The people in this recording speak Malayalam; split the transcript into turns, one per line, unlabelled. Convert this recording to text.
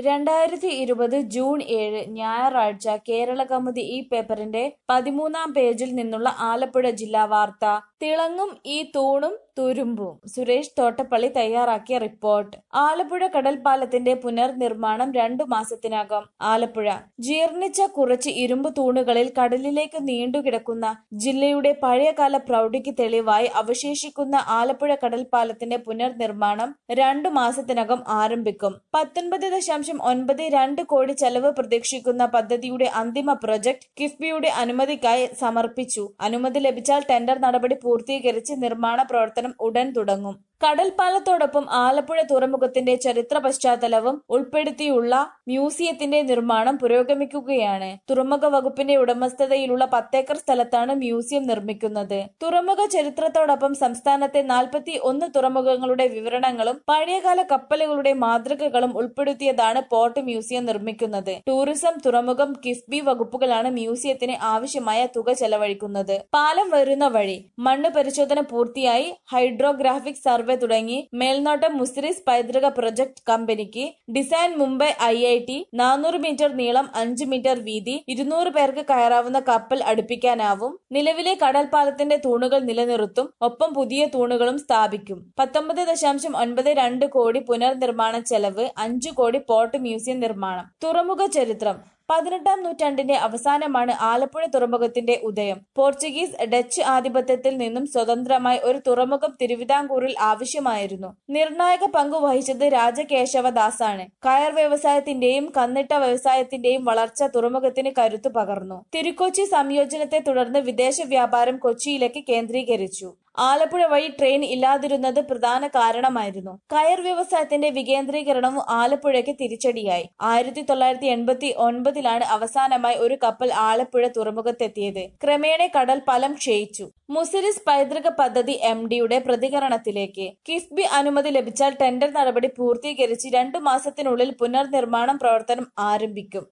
രണ്ടായിരത്തി ഇരുപത് ജൂൺ ഏഴ് ഞായറാഴ്ച കേരളകൗമുദി ഈ പേപ്പറിന്റെ പതിമൂന്നാം പേജിൽ നിന്നുള്ള ആലപ്പുഴ ജില്ലാ വാർത്ത തിളങ്ങും ഈ തൂണും തുരുമ്പും സുരേഷ് തോട്ടപ്പള്ളി തയ്യാറാക്കിയ റിപ്പോർട്ട് ആലപ്പുഴ കടൽപ്പാലത്തിന്റെ പുനർനിർമ്മാണം രണ്ടു മാസത്തിനകം ആലപ്പുഴ ജീർണിച്ച കുറച്ച് ഇരുമ്പ് തൂണുകളിൽ കടലിലേക്ക് നീണ്ടുകിടക്കുന്ന ജില്ലയുടെ പഴയകാല പ്രൗഢിക്ക് തെളിവായി അവശേഷിക്കുന്ന ആലപ്പുഴ കടൽപ്പാലത്തിന്റെ പുനർനിർമ്മാണം രണ്ടു മാസത്തിനകം ആരംഭിക്കും പത്തൊൻപത് ദശാംശം ഒൻപത് രണ്ട് കോടി ചെലവ് പ്രതീക്ഷിക്കുന്ന പദ്ധതിയുടെ അന്തിമ പ്രൊജക്ട് കിഫ്ബിയുടെ അനുമതിക്കായി സമർപ്പിച്ചു അനുമതി ലഭിച്ചാൽ ടെൻഡർ നടപടി പൂർത്തീകരിച്ച് നിർമ്മാണ പ്രവർത്തനം ഉടൻ തുടങ്ങും കടൽപ്പാലത്തോടൊപ്പം ആലപ്പുഴ തുറമുഖത്തിന്റെ ചരിത്ര പശ്ചാത്തലവും ഉൾപ്പെടുത്തിയുള്ള മ്യൂസിയത്തിന്റെ നിർമ്മാണം പുരോഗമിക്കുകയാണ് തുറമുഖ വകുപ്പിന്റെ ഉടമസ്ഥതയിലുള്ള പത്തേക്കർ സ്ഥലത്താണ് മ്യൂസിയം നിർമ്മിക്കുന്നത് തുറമുഖ ചരിത്രത്തോടൊപ്പം സംസ്ഥാനത്തെ നാൽപ്പത്തി ഒന്ന് തുറമുഖങ്ങളുടെ വിവരണങ്ങളും പഴയകാല കപ്പലുകളുടെ മാതൃകകളും ഉൾപ്പെടുത്തിയതാണ് പോർട്ട് മ്യൂസിയം നിർമ്മിക്കുന്നത് ടൂറിസം തുറമുഖം കിഫ്ബി വകുപ്പുകളാണ് മ്യൂസിയത്തിന് ആവശ്യമായ തുക ചെലവഴിക്കുന്നത് പാലം വരുന്ന വഴി മണ്ണ് പരിശോധന പൂർത്തിയായി ഹൈഡ്രോഗ്രാഫിക് സർവേ തുടങ്ങി മേൽനോട്ടം മുസ്രിസ് പൈതൃക പ്രൊജക്ട് കമ്പനിക്ക് design Mumbai I I T നാനൂറ് മീറ്റർ നീളം അഞ്ച് മീറ്റർ വീതി ഇരുന്നൂറ് പേർക്ക് കയറാവുന്ന കപ്പൽ അടുപ്പിക്കാനാവും നിലവിലെ കടൽപ്പാലത്തിന്റെ തൂണുകൾ നിലനിർത്തും ഒപ്പം പുതിയ തൂണുകളും സ്ഥാപിക്കും പത്തൊമ്പത് ദശാംശം ഒൻപത് രണ്ട് കോടി പുനർനിർമ്മാണ ചെലവ് അഞ്ചു കോടി പോർട്ട് മ്യൂസിയം നിർമ്മാണം തുറമുഖ ചരിത്രം പതിനെട്ടാം നൂറ്റാണ്ടിന്റെ അവസാനമാണ് ആലപ്പുഴ തുറമുഖത്തിന്റെ ഉദയം പോർച്ചുഗീസ് ഡച്ച് ആധിപത്യത്തിൽ നിന്നും സ്വതന്ത്രമായി ഒരു തുറമുഖം തിരുവിതാംകൂറിൽ ആവശ്യമായിരുന്നു നിർണായക പങ്ക് വഹിച്ചത് രാജകേശവദാസാണ് കയർ വ്യവസായത്തിന്റെയും കന്നിട്ട വ്യവസായത്തിന്റെയും വളർച്ച തുറമുഖത്തിന് കരുത്തു പകർന്നു തിരുക്കൊച്ചി സംയോജനത്തെ തുടർന്ന് വിദേശ വ്യാപാരം കൊച്ചിയിലേക്ക് കേന്ദ്രീകരിച്ചു ആലപ്പുഴ വഴി ട്രെയിൻ ഇല്ലാതിരുന്നത് പ്രധാന കാരണമായിരുന്നു കയർ വ്യവസായത്തിന്റെ വികേന്ദ്രീകരണവും ആലപ്പുഴയ്ക്ക് തിരിച്ചടിയായി ആയിരത്തി തൊള്ളായിരത്തി എൺപത്തി ഒൻപതിലാണ് അവസാനമായി ഒരു കപ്പൽ ആലപ്പുഴ തുറമുഖത്തെത്തിയത് ക്രമേണ കടൽ പാലം ക്ഷയിച്ചു മുസിരിസ് പൈതൃക പദ്ധതി എം ഡിയുടെ പ്രതികരണത്തിലേക്ക് കിഫ്ബി അനുമതി ലഭിച്ചാൽ ടെൻഡർ നടപടി പൂർത്തീകരിച്ച് രണ്ടു മാസത്തിനുള്ളിൽ പുനർനിർമ്മാണം പ്രവർത്തനം ആരംഭിക്കും